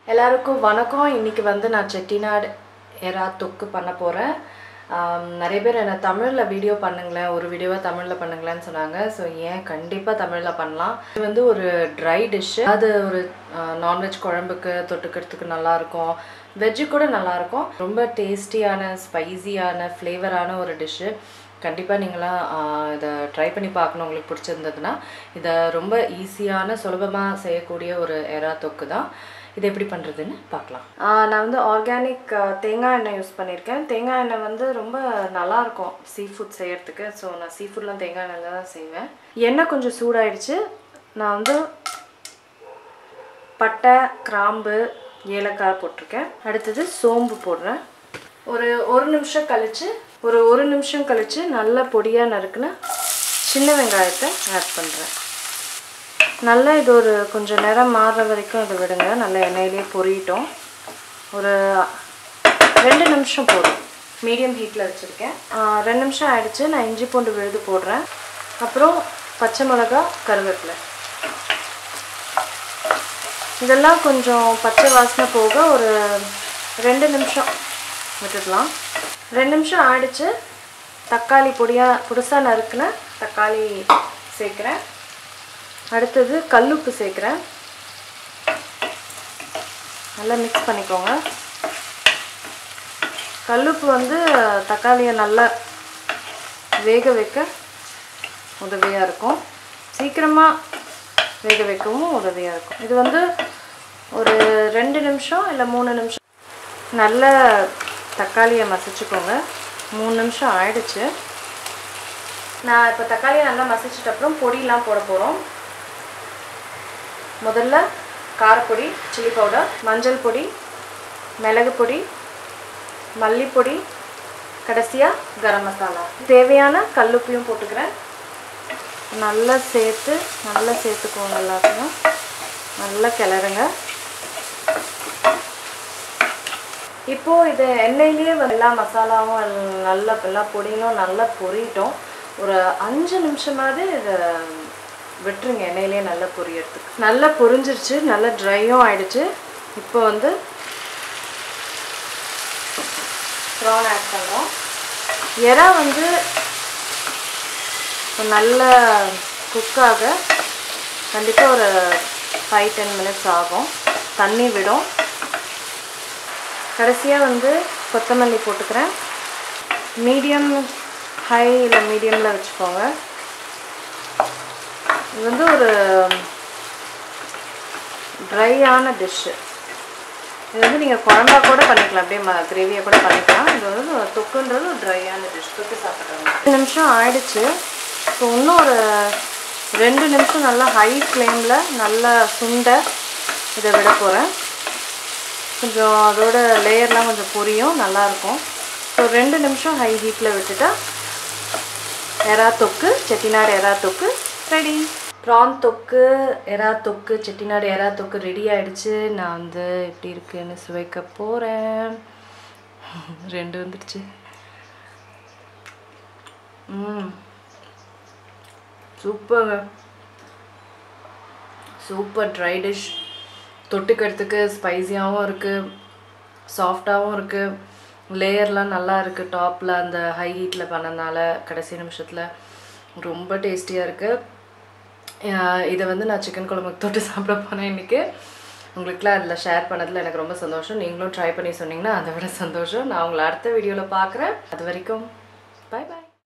எல்லாருக்கும் வணக்கம் இன்னைக்கு வந்து நான் செட்டிநாடு எறா தொக்கு பண்ண போகிறேன் நிறைய பேர் என்ன தமிழில் வீடியோ பண்ணுங்களேன் ஒரு வீடியோவை தமிழில் பண்ணுங்களேன்னு சொன்னாங்க ஸோ ஏன் கண்டிப்பாக தமிழில் பண்ணலாம் இது வந்து ஒரு ட்ரை டிஷ்ஷு அது ஒரு நான்வெஜ் குழம்புக்கு தொட்டுக்கிறதுக்கு நல்லாயிருக்கும் வெஜ்ஜு கூட நல்லாயிருக்கும் ரொம்ப டேஸ்டியான ஸ்பைசியான ஃப்ளேவரான ஒரு டிஷ்ஷு கண்டிப்பாக நீங்களாம் ஆஹ், இதை ட்ரை பண்ணி பார்க்கணும் உங்களுக்கு பிடிச்சிருந்ததுன்னா இதை ரொம்ப ஈஸியான சுலபமாக செய்யக்கூடிய ஒரு எறா தொக்கு தான் இது எப்படி பண்ணுறதுன்னு பார்க்கலாம் ஆஹ், நான் வந்து ஆர்கானிக் தேங்காய் எண்ணெய் யூஸ் பண்ணியிருக்கேன் தேங்காய் எண்ணெய் வந்து ரொம்ப நல்லாயிருக்கும் சீ ஃபுட் செய்யறதுக்கு ஸோ நான் சீ ஃபுட்லாம் தேங்காய் எண்ணெயில் தான் செய்வேன் எண்ணெய் கொஞ்சம் சூடாயிடுச்சு நான் வந்து பட்டை கிராம்பு ஏலக்காய் போட்டிருக்கேன் அடுத்தது சோம்பு போடுறேன் ஒரு ஒரு நிமிஷம் கழிச்சு ஒரு ஒரு நிமிஷம் கழிச்சு நல்ல பொடியாக நறுக்குன சின்ன வெங்காயத்தை ஆட் பண்ணுறேன் நல்லா இது ஒரு கொஞ்சம் நேரம் மாறுற வரைக்கும் இதை விடுங்க நல்லா எண்ணெயிலே பொரியட்டும் ஒரு ரெண்டு நிமிஷம் போதும் மீடியம் ஹீட்டில் வச்சுருக்கேன் ரெண்டு நிமிஷம் ஆயிடுச்சு நான் இஞ்சி பூண்டு விழுது போடுறேன் அப்புறம் பச்சை மிளகா கருவேப்பிலை இதெல்லாம் கொஞ்சம் பச்சை வாசனை போக ஒரு ரெண்டு நிமிஷம் விட்டுடலாம் ரெண்டு நிமிஷம் ஆயிடுச்சு தக்காளி பொடியாக புதுசாக நறுக்குன தக்காளி சேர்க்குறேன் அடுத்தது கல்லுப்பு சேர்க்குறேன் நல்லா மிக்ஸ் பண்ணிக்கோங்க கல்லுப்பு வந்து தக்காளியை நல்லா வேக வைக்க உதவியாக இருக்கும் சீக்கிரமாக வேக வைக்கவும் உதவியாக இருக்கும் இது வந்து ஒரு ரெண்டு நிமிஷம் இல்லை மூணு நிமிஷம் நல்ல தக்காளியை மசிச்சுக்கோங்க மூணு நிமிஷம் ஆயிடுச்சு நான் இப்போ தக்காளியை நல்லா மசிச்சிட்ட அப்புறம் பொடியெலாம் போட போகிறோம் முதல்ல காரப்பொடி சில்லி பவுடர் மஞ்சள் பொடி மிளகு பொடி மல்லிப்பொடி கடைசியாக கரம் மசாலா தேவையான கல்லுப்பையும் போட்டுக்கிறேன் நல்லா சேர்த்து நல்லா சேர்த்துக்குவோங்க எல்லாத்தையும் நல்லா கிளறுங்க இப்போது இது எண்ணெயிலேயே வந்து எல்லா மசாலாவும் எல்~ நல்லா எல்லா பொடியும் நல்லா பொரியட்டும் ஒரு அஞ்சு நிமிஷமாவது இதை விட்டுருங்க எண்ணெயிலே நல்லா பொரியறதுக்கு நல்லா பொரிஞ்சிருச்சு நல்லா ட்ரையும் ஆயிடுச்சு இப்போ வந்து ப்ரான் ஆட் பண்ணுறோம் எறா வந்து ஒரு நல்ல குக்காக கண்டிப்பாக ஒரு ஃபைவ் டென் மினிட்ஸ் ஆகும் தண்ணி விடும் கடைசியாக வந்து கொத்தமல்லி போட்டுக்கிறேன் மீடியம் ஹை இல்லை மீடியமில் வச்சுக்கோங்க இது வந்து ஒரு ட்ரையான டிஷ்ஷு இது வந்து நீங்கள் குழம்பா கூட பண்ணிக்கலாம் அப்படியே ம கிரேவியாக கூட பண்ணிக்கலாம் இது வந்து ஒரு தொக்குன்றது ஒரு ட்ரையான டிஷ் தொக்கு சாப்பிட்றாங்க ரெண்டு நிமிஷம் ஆயிடுச்சு ஸோ இன்னும் ஒரு ரெண்டு நிமிஷம் நல்லா ஹை ஃப்ளேமில் நல்லா சுண்ட இதை விட போகிறேன் கொஞ்சம் அதோட லேயர்லாம் கொஞ்சம் பொரியும் நல்லாயிருக்கும் ஸோ ரெண்டு நிமிஷம் ஹை ஹீட்டில் விட்டுட்டா எறா தொக்கு செட்டிநாடு எறா தொக்கு ரெடி ப்ரான் தொக்கு எறா தொக்கு செட்டிநாடு எறா தொக்கு ரெடி ஆயிடுச்சு நான் வந்து எப்படி இருக்குன்னு சுவைக்க போகிறேன் ரெண்டு வந்துடுச்சு ம் சூப்பர்ங்க சூப்பர் ட்ரை டிஷ் தொட்டுக்கிறதுக்கு ஸ்பைஸியாகவும் இருக்குது சாஃப்டாகவும் இருக்குது லேயர்லாம் நல்லா இருக்குது டாப்பில் அந்த ஹை ஹீட்டில் பண்ணனால கடைசி நிமிஷத்தில் ரொம்ப டேஸ்டியாக இருக்குது இதை வந்து நான் சிக்கன் குழம்புக்கு தொட்டு சாப்பிட போனேன் இன்றைக்கி உங்களுக்குலாம் அதில் ஷேர் பண்ணதில் எனக்கு ரொம்ப சந்தோஷம் நீங்களும் ட்ரை பண்ணி சொன்னீங்கன்னா அதை விட சந்தோஷம் நான் உங்களை அடுத்த வீடியோவில் பார்க்குறேன் அது வரைக்கும் பாய் பாய்